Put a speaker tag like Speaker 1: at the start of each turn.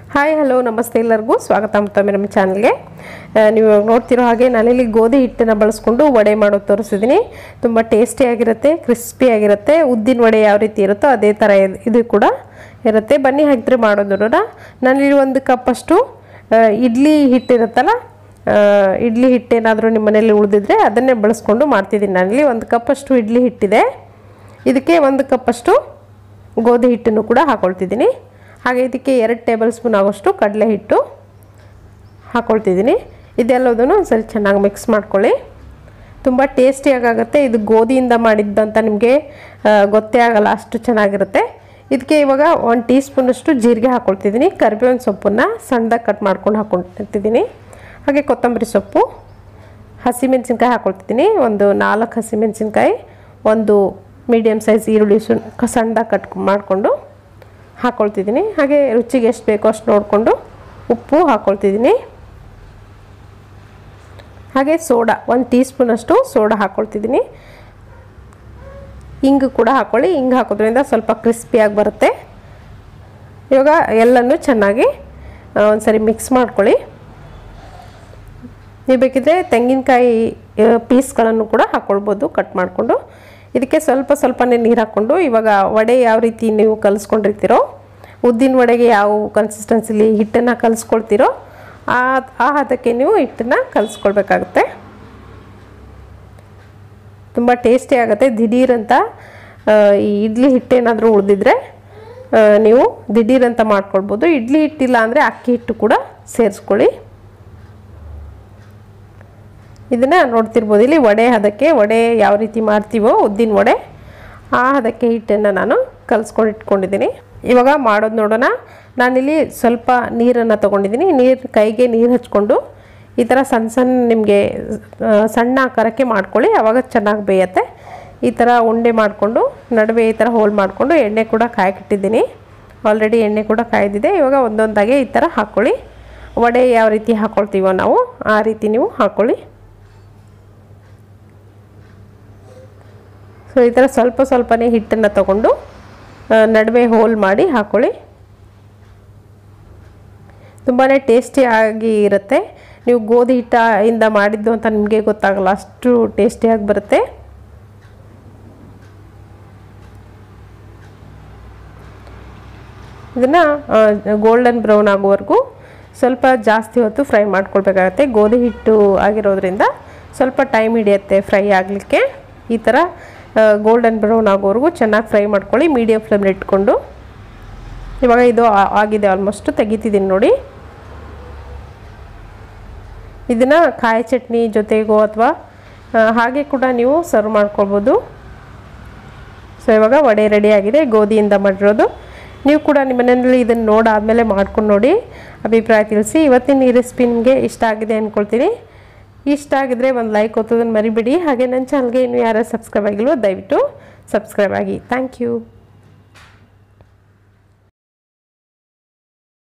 Speaker 1: hi hello ನಮಸ್ತೆ ಎಲ್ಲರಿಗೂ ಸ್ವಾಗತ ಮತ್ತೊಮ್ಮೆ ನಮ್ಮ ಚಾನಲ್ಗೆ ಆ, ನೀವು ಇವಾಗ ನೋಡ್ತಿರೋ ಹಾಗೆ ನಾನಿಲ್ಲಿ ಗೋಧಿ ಹಿಟ್ಟನ್ನು ಬಳಸ್ಕೊಂಡು ವಡೆ ಮಾಡೋದು ತೋರಿಸಿದ್ದೀನಿ ತುಂಬ ಟೇಸ್ಟಿಯಾಗಿರುತ್ತೆ ಕ್ರಿಸ್ಪಿಯಾಗಿರುತ್ತೆ ಉದ್ದಿನ ವಡೆ ಯಾವ ರೀತಿ ಇರುತ್ತೋ ಅದೇ ಥರ ಇದ್- ಇದು ಕೂಡ ಇರುತ್ತೆ ಬನ್ನಿ ಹಾಕಿದ್ರೆ ಮಾಡೋದು ನೋಡೋಣ ನಾನಿಲ್ಲಿ ಒಂದು ಕಪ್ಪಷ್ಟು ಆ, ಇಡ್ಲಿ ಹಿಟ್ಟಿರುತ್ತಲ್ಲ ಆ, ಇಡ್ಲಿ ಹಿಟ್ಟೇನಾದರೂ ನಿಮ್ಮ ಮನೇಲಿ ಉಳಿದಿದ್ರೆ ಅದನ್ನೇ ಬಳಸ್ಕೊಂಡು ಮಾಡ್ತಿದ್ದೀನಿ ನಾನಿಲ್ಲಿ ಒಂದು ಕಪ್ಪಷ್ಟು ಇಡ್ಲಿ ಹಿಟ್ಟಿದೆ ಇದಕ್ಕೆ ಒಂದು ಕಪ್ಪಷ್ಟು ಗೋಧಿ ಹಿಟ್ಟನ್ನು ಕೂಡ ಹಾಕೊಳ್ತಿದ್ದೀನಿ ಹಾಗೆ ಇದಕ್ಕೆ ಎರಡು ಟೇಬಲ್ ಸ್ಪೂನ್ ಆಗೋಷ್ಟು ಕಡಲೆ ಹಿಟ್ಟು ಹಾಕ್ಕೊಳ್ತಿದ್ದೀನಿ ಇದೆಲ್ಲದನ್ನು ಒಂದ್ಸಲ ಚೆನ್ನಾಗಿ ಮಿಕ್ಸ್ ಮಾಡ್ಕೊಳ್ಳಿ ತುಂಬ ಟೇಸ್ಟಿಯಾಗುತ್ತೆ ಇದು ಗೋಧಿಯಿಂದ ಮಾಡಿದ್ದಂತ ನಿಮಗೆ ಗೊತ್ತೇ ಆಗಲ್ಲ ಅಷ್ಟು ಚೆನ್ನಾಗಿರುತ್ತೆ ಇದಕ್ಕೆ ಇವಾಗ ಒಂದು ಟೀ ಸ್ಪೂನಷ್ಟು ಜೀರಿಗೆ ಹಾಕ್ಕೊಳ್ತಿದ್ದೀನಿ ಕರಿಬೇವಿನ ಸೊಪ್ಪನ್ನು ಸಣ್ಣದಾಗಿ ಕಟ್ ಮಾಡ್ಕೊಂಡು ಹಾಕ್ಕೊಳ್ತಿದ್ದೀನಿ ಹಾಗೆ ಕೊತ್ತಂಬರಿ ಸೊಪ್ಪು ಹಸಿಮೆಣಸಿನ್ಕಾಯಿ ಹಾಕ್ಕೊಳ್ತಿದ್ದೀನಿ ಒಂದು ನಾಲ್ಕು ಹಸಿಮೆಣಸಿನ್ಕಾಯಿ ಒಂದು ಮೀಡಿಯಮ್ ಸೈಜ್ ಈರುಳ್ಳಿ ಸುಣ್ ಸಣ್ಣದಾಗಿ ಕಟ್ ಮಾಡಿಕೊಂಡು ಹಾಕ್ಕೊಳ್ತಿದ್ದೀನಿ ಹಾಗೆ ರುಚಿಗೆ ಎಷ್ಟು ಬೇಕೋ ಅಷ್ಟು ನೋಡಿಕೊಂಡು ಉಪ್ಪು ಹಾಕ್ಕೊಳ್ತಿದ್ದೀನಿ ಹಾಗೆ ಸೋಡಾ ಒಂದು ಟೀ ಸ್ಪೂನಷ್ಟು ಸೋಡಾ ಹಾಕ್ಕೊಳ್ತಿದ್ದೀನಿ ಹಿಂಗು ಕೂಡ ಹಾಕ್ಕೊಳ್ಳಿ ಹಿಂಗೆ ಹಾಕೋದ್ರಿಂದ ಸ್ವಲ್ಪ ಕ್ರಿಸ್ಪಿಯಾಗಿ ಬರುತ್ತೆ ಇವಾಗ ಎಲ್ಲನೂ ಚೆನ್ನಾಗಿ ಆ, ಒಂದ್ಸರಿ ಮಿಕ್ಸ್ ಮಾಡ್ಕೊಳ್ಳಿ ನೀವು ಬೇಕಿದ್ರೆ ತೆಂಗಿನಕಾಯಿ ಪೀಸ್ಗಳನ್ನು ಕೂಡ ಹಾಕ್ಕೊಳ್ಬೋದು ಕಟ್ ಮಾಡಿಕೊಂಡು ಇದಕ್ಕೆ ಸ್ವಲ್ಪ ಸ್ವಲ್ಪನೇ ನೀರು ಹಾಕ್ಕೊಂಡು ಇವಾಗ ವಡೆ ಯಾವ ರೀತಿ ನೀವು ಕಲಿಸ್ಕೊಂಡಿರ್ತೀರೋ ಉದ್ದಿನ ವಡೆಗೆ ಯಾವ ಕನ್ಸಿಸ್ಟೆನ್ಸಿಲಿ ಹಿಟ್ಟನ್ನು ಕಲಿಸ್ಕೊಳ್ತೀರೋ ಆ ಆ ಹದಕ್ಕೆ ನೀವು ಹಿಟ್ಟನ್ನು ಕಲಿಸ್ಕೊಳ್ಬೇಕಾಗುತ್ತೆ ತುಂಬ ಟೇಸ್ಟಿ ಆಗುತ್ತೆ ದಿಢೀರಂತ ಆ, ಈ ಇಡ್ಲಿ ಹಿಟ್ಟೇನಾದರೂ ಉಳಿದಿದ್ರೆ ನೀವು ದಿಢೀರಂತ ಮಾಡ್ಕೊಳ್ಬೋದು ಇಡ್ಲಿ ಹಿಟ್ಟಿಲ್ಲ ಅಂದರೆ ಅಕ್ಕಿ ಹಿಟ್ಟು ಕೂಡ ಸೇರಿಸ್ಕೊಳ್ಳಿ ಇದನ್ನು ನೋಡ್ತಿರ್ಬೋದು ಇಲ್ಲಿ ವಡೆ ಹದಕ್ಕೆ ವಡೆ ಯಾವ ರೀತಿ ಮಾಡ್ತೀವೋ ಉದ್ದಿನ ವಡೆ ಆ ಹದಕ್ಕೆ ಹಿಟ್ಟನ್ನು ನಾನು ಕಲಿಸ್ಕೊಂಡು ಇಟ್ಕೊಂಡಿದ್ದೀನಿ ಇವಾಗ ಮಾಡೋದು ನೋಡೋಣ ನಾನಿಲ್ಲಿ ಸ್ವಲ್ಪ ನೀರನ್ನು ತೊಗೊಂಡಿದ್ದೀನಿ ನೀರು ಕೈಗೆ ನೀರು ಹಚ್ಕೊಂಡು ಈ ಥರ ಸಣ್ಣ ಸಣ್ಣ ನಿಮಗೆ ಸಣ್ಣ ಆಕಾರಕ್ಕೆ ಮಾಡ್ಕೊಳ್ಳಿ ಆವಾಗ ಚೆನ್ನಾಗಿ ಬೇಯತ್ತೆ ಈ ಥರ ಉಂಡೆ ಮಾಡಿಕೊಂಡು ನಡುವೆ ಈ ಥರ ಹೋಲ್ ಮಾಡಿಕೊಂಡು ಎಣ್ಣೆ ಕೂಡ ಕಾಯಕ್ಕಿಟ್ಟಿದ್ದೀನಿ ಆಲ್ರೆಡಿ ಎಣ್ಣೆ ಕೂಡ ಕಾಯ್ದಿದೆ ಇವಾಗ ಒಂದೊಂದಾಗೆ ಈ ಥರ ಹಾಕ್ಕೊಳ್ಳಿ ವಡೆ ಯಾವ ರೀತಿ ಹಾಕ್ಕೊಳ್ತೀವೋ ನಾವು ಆ ರೀತಿ ನೀವು ಹಾಕ್ಕೊಳ್ಳಿ ಸೊ ಈ ಥರ ಸ್ವಲ್ಪ ಸ್ವಲ್ಪನೇ ಹಿಟ್ಟನ್ನು ತಗೊಂಡು ಆ, ನಡುವೆ ಹೋಲ್ ಮಾಡಿ ಹಾಕ್ಕೊಳ್ಳಿ ತುಂಬಾ ಟೇಸ್ಟಿಯಾಗಿ ಇರುತ್ತೆ ನೀವು ಗೋಧಿ ಹಿಟ್ಟಿಂದ ಮಾಡಿದ್ದು ಅಂತ ನಿಮಗೆ ಗೊತ್ತಾಗಲ್ಲ ಅಷ್ಟು ಟೇಸ್ಟಿಯಾಗಿ ಬರುತ್ತೆ ಇದನ್ನು ಗೋಲ್ಡನ್ ಬ್ರೌನ್ ಆಗೋವರೆಗೂ ಸ್ವಲ್ಪ ಜಾಸ್ತಿ ಹೊತ್ತು ಫ್ರೈ ಮಾಡ್ಕೊಳ್ಬೇಕಾಗತ್ತೆ ಗೋಧಿ ಹಿಟ್ಟು ಆಗಿರೋದ್ರಿಂದ ಸ್ವಲ್ಪ ಟೈಮ್ ಹಿಡಿಯುತ್ತೆ ಫ್ರೈ ಆಗಲಿಕ್ಕೆ ಈ ಥರ ಗೋಲ್ಡನ್ ಬ್ರೌನ್ ಆಗೋವರೆಗೂ ಚೆನ್ನಾಗಿ ಫ್ರೈ ಮಾಡ್ಕೊಳ್ಳಿ ಮೀಡಿಯಮ್ ಫ್ಲೇಮ್ನ ಇಟ್ಕೊಂಡು ಇವಾಗ ಇದು ಆ- ಆಗಿದೆ ಆಲ್ಮೋಸ್ಟ್ ತೆಗಿತಿದ್ದೀನಿ ನೋಡಿ ಇದನ್ನು ಕಾಯಿ ಚಟ್ನಿ ಜೊತೆಗೋ ಅಥವಾ ಹಾಗೆ ಕೂಡ ನೀವು ಸರ್ವ್ ಮಾಡ್ಕೊಳ್ಬೋದು ಸೊ ಇವಾಗ ವಡೆ ರೆಡಿ ಆಗಿದೆ ಗೋಧಿಯಿಂದ ಮಾಡಿರೋದು ನೀವು ಕೂಡ ನಿಮ್ಮ ಮನೆಯಲ್ಲಿ ಇದನ್ನು ನೋಡಾದಮೇಲೆ ಮಾಡ್ಕೊಂಡು ನೋಡಿ ಅಭಿಪ್ರಾಯ ತಿಳಿಸಿ ಇವತ್ತಿನ ಈ ರೆಸಿಪಿ ನಿಮಗೆ ಇಷ್ಟ ಆಗಿದೆ ಅಂದ್ಕೊಳ್ತೀನಿ ಇಷ್ಟ ಆಗಿದ್ರೆ ಒಂದು ಲೈಕ್ ಒತ್ತೋದನ್ನು ಮರಿಬೇಡಿ ಹಾಗೆ ನನ್ನ ಚಾನಲ್ಗೆ ಇನ್ನು ಯಾರು ಸಬ್ಸ್ಕ್ರೈಬ್ ಆಗಿಲ್ವೋ ದಯವಿಟ್ಟು ಸಬ್ಸ್ಕ್ರೈಬ್ ಆಗಿ ಥ್ಯಾಂಕ್ ಯು